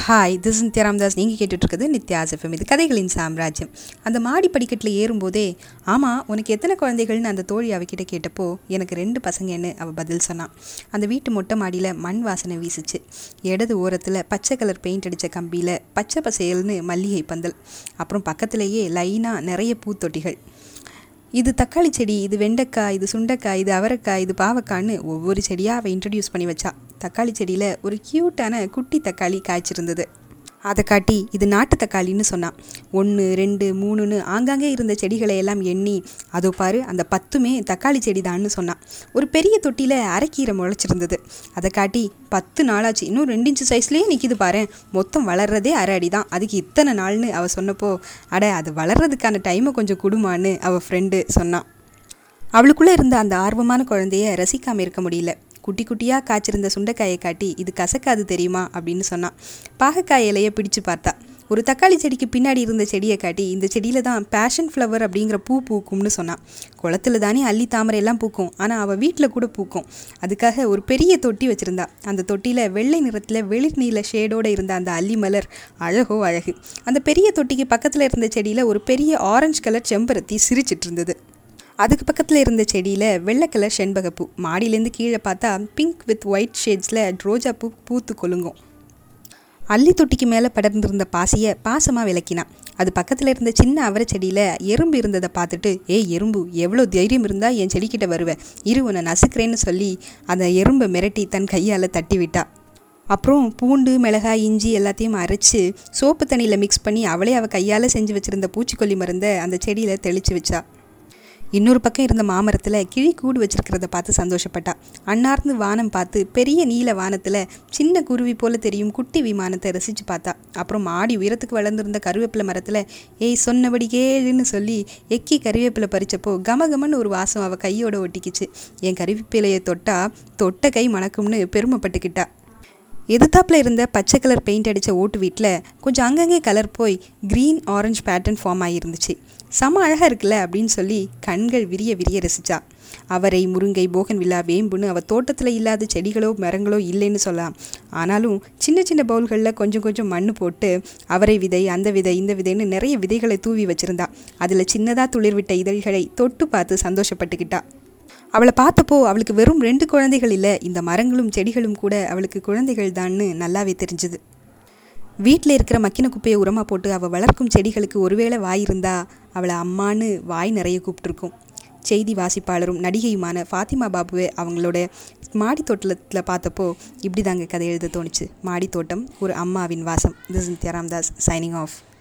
hi this Nithya Ramdas நீங்கள் கேட்டுட்ருக்குது Nithya's FM இது கதைகளின் சாம்ராஜ்யம் அந்த மாடி படிக்கட்டில் ஏறும்போதே ஆமாம் உனக்கு எத்தனை குழந்தைகள்னு அந்த தோழி அவகிட்ட கேட்டப்போ எனக்கு ரெண்டு பசங்கன்னு அவள் பதில் சொன்னான் அந்த வீட்டு மொட்டை மாடியில் மண் வாசனை வீசுச்சு இடது ஓரத்தில் பச்சை கலர் பெயிண்ட் அடித்த கம்பியில் பச்சை பசேல்னு மல்லிகை பந்தல் அப்புறம் பக்கத்துலேயே லைனாக நிறைய பூத்தொட்டிகள் இது தக்காளி செடி இது வெண்டைக்காய் இது சுண்டைக்காய் இது அவரைக்காய் இது பாவக்காய்னு ஒவ்வொரு செடியாக அவள் இன்ட்ரடியூஸ் பண்ணி வச்சா தக்காளி செடியில் ஒரு க்யூட்டான குட்டி தக்காளி காய்ச்சிருந்தது அதை காட்டி இது நாட்டு தக்காளின்னு சொன்னான் ஒன்று ரெண்டு மூணுன்னு ஆங்காங்கே இருந்த செடிகளை எல்லாம் எண்ணி அதோ பாரு அந்த பத்துமே தக்காளி செடி தான்னு சொன்னான் ஒரு பெரிய தொட்டியில் அரைக்கீரை முளைச்சிருந்தது அதை காட்டி பத்து நாளாச்சு இன்னும் ரெண்டு இன்ச்சு சைஸ்லேயே நிற்கிது பாரு மொத்தம் வளர்றதே அரை அடி தான் அதுக்கு இத்தனை நாள்னு அவள் சொன்னப்போ அட அது வளர்றதுக்கான டைமை கொஞ்சம் கொடுமான்னு அவள் ஃப்ரெண்டு சொன்னான் அவளுக்குள்ளே இருந்த அந்த ஆர்வமான குழந்தைய ரசிக்காமல் இருக்க முடியல குட்டி குட்டியாக காய்ச்சிருந்த சுண்டைக்காயை காட்டி இது கசக்காது தெரியுமா அப்படின்னு சொன்னான் பாகக்காய் இலையை பிடிச்சு பார்த்தா ஒரு தக்காளி செடிக்கு பின்னாடி இருந்த செடியை காட்டி இந்த செடியில் தான் பேஷன் ஃப்ளவர் அப்படிங்கிற பூ பூக்கும்னு சொன்னான் குளத்துல தானே அள்ளி தாமரை எல்லாம் பூக்கும் ஆனால் அவள் வீட்டில் கூட பூக்கும் அதுக்காக ஒரு பெரிய தொட்டி வச்சுருந்தா அந்த தொட்டியில் வெள்ளை நிறத்தில் வெளிர் நீல ஷேடோடு இருந்த அந்த அல்லி மலர் அழகோ அழகு அந்த பெரிய தொட்டிக்கு பக்கத்தில் இருந்த செடியில் ஒரு பெரிய ஆரஞ்சு கலர் செம்பருத்தி சிரிச்சிட்டு இருந்தது அதுக்கு பக்கத்தில் இருந்த செடியில் வெள்ளை கலர் செண்பகப்பூ மாடியிலேருந்து கீழே பார்த்தா பிங்க் வித் ஒயிட் ஷேட்ஸில் ரோஜா பூ பூத்து கொலுங்கும் அள்ளி தொட்டிக்கு மேலே படர்ந்திருந்த பாசியை பாசமாக விளக்கினான் அது பக்கத்தில் இருந்த சின்ன அவரை செடியில் எறும்பு இருந்ததை பார்த்துட்டு ஏய் எறும்பு எவ்வளோ தைரியம் இருந்தால் என் செடிக்கிட்ட வருவேன் இரு உன்னை நசுக்கிறேன்னு சொல்லி அந்த எறும்பை மிரட்டி தன் கையால் தட்டி விட்டா அப்புறம் பூண்டு மிளகாய் இஞ்சி எல்லாத்தையும் அரைச்சி சோப்பு தண்ணியில் மிக்ஸ் பண்ணி அவளே அவள் கையால் செஞ்சு வச்சுருந்த பூச்சிக்கொல்லி மருந்தை அந்த செடியில் தெளித்து வச்சா இன்னொரு பக்கம் இருந்த மாமரத்தில் கிளி கூடு வச்சிருக்கிறத பார்த்து சந்தோஷப்பட்டா அன்னார்ந்து வானம் பார்த்து பெரிய நீல வானத்தில் சின்ன குருவி போல தெரியும் குட்டி விமானத்தை ரசித்து பார்த்தா அப்புறம் மாடி உயரத்துக்கு வளர்ந்துருந்த கருவேப்பிலை மரத்தில் ஏய் சொன்னபடி கேளுன்னு சொல்லி எக்கி கருவேப்பிலை பறிச்சப்போ கமகமன்னு ஒரு வாசம் அவள் கையோட ஒட்டிக்கிச்சு என் கருவேப்பிலையை தொட்டா தொட்ட கை மணக்கும்னு பெருமைப்பட்டுக்கிட்டா எதிர்த்தாப்பில் இருந்த பச்சை கலர் பெயிண்ட் அடித்த ஓட்டு வீட்டில் கொஞ்சம் அங்கங்கே கலர் போய் க்ரீன் ஆரஞ்சு பேட்டர்ன் ஃபார்ம் ஆகியிருந்துச்சு செம அழகாக இருக்குல்ல அப்படின்னு சொல்லி கண்கள் விரிய விரிய ரசிச்சா அவரை முருங்கை போகன் விழா வேம்புன்னு அவள் தோட்டத்தில் இல்லாத செடிகளோ மரங்களோ இல்லைன்னு சொல்லலாம் ஆனாலும் சின்ன சின்ன பவுல்களில் கொஞ்சம் கொஞ்சம் மண் போட்டு அவரை விதை அந்த விதை இந்த விதைன்னு நிறைய விதைகளை தூவி வச்சுருந்தா அதில் சின்னதாக துளிர்விட்ட இதழ்களை தொட்டு பார்த்து சந்தோஷப்பட்டுக்கிட்டா அவளை பார்த்தப்போ அவளுக்கு வெறும் ரெண்டு குழந்தைகள் இல்லை இந்த மரங்களும் செடிகளும் கூட அவளுக்கு குழந்தைகள் தான்னு நல்லாவே தெரிஞ்சுது வீட்டில் இருக்கிற மக்கின குப்பையை உரமாக போட்டு அவள் வளர்க்கும் செடிகளுக்கு ஒருவேளை வாய் இருந்தா அவளை அம்மான்னு வாய் நிறைய கூப்பிட்டுருக்கும் செய்தி வாசிப்பாளரும் நடிகையுமான ஃபாத்திமா பாபுவை அவங்களோட மாடி தோட்டத்தில் பார்த்தப்போ இப்படி தாங்க கதை எழுத தோணுச்சு மாடி தோட்டம் ஒரு அம்மாவின் வாசம் this Nithya Ramdas signing of